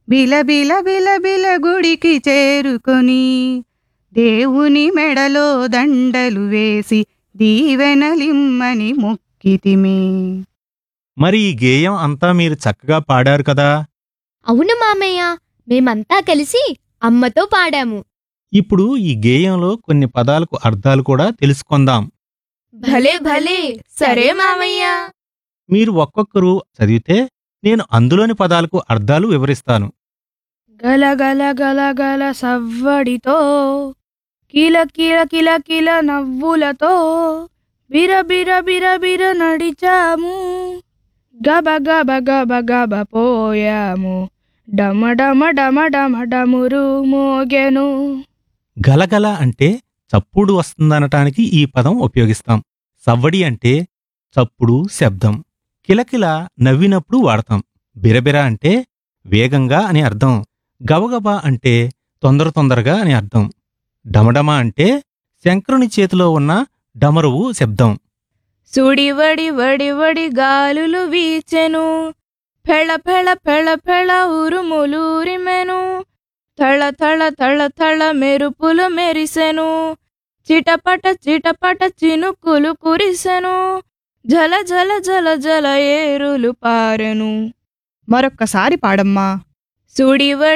బిలబిల బిలబిల గుడికి చేరుకొని దేవుని మెడలో దండలు వేసి దీవెనలిమ్మని మొక్కితిమి మరి ఈ గేయం అంతా మీరు చక్కగా పాడారు కదా అవును మామయ్య మేమంతా కలిసి అమ్మతో పాడాము ఇప్పుడు ఈ గేయంలో కొన్ని పదాలకు అర్థాలు కూడా తెలుసుకుందాం భలే భలే సరే మామయ్య మీరు ఒక్కొక్కరు చదివితే నేను అందులోని పదాలకు అర్థాలు వివరిస్తాను గల గల గల గల సవ్వడితో కిల కిల కిల కిల నవ్వులతో బిర బిర బిర బిర నడిచాము గబ గబ గబ గబ పోయాము డమ డమ డమ డమ డమురు మోగెను గలగల అంటే చప్పుడు వస్తుందనటానికి ఈ పదం ఉపయోగిస్తాం సవ్వడి అంటే చప్పుడు శబ్దం కిలకిల నవ్వినప్పుడు వాడతాం బిరబిర అంటే వేగంగా అని అర్థం గబగబా అంటే తొందర తొందరగా అని అర్థం డమడమ అంటే శంకరుని చేతిలో ఉన్న డమరువు శబ్దం సుడి వడి వడి వడి గాలులు వీచెను ఫెళ ఫెళ ఫెళ ఫెళ ఉరుములూరిమెను తళ తళ తళ తళ మెరుపులు మెరిసెను చిటపట చిటపట చినుకులు కురిసెను జల జల జల జల ఏరులు పారెను మరొక్కసారి పాడమ్మా సుడివడి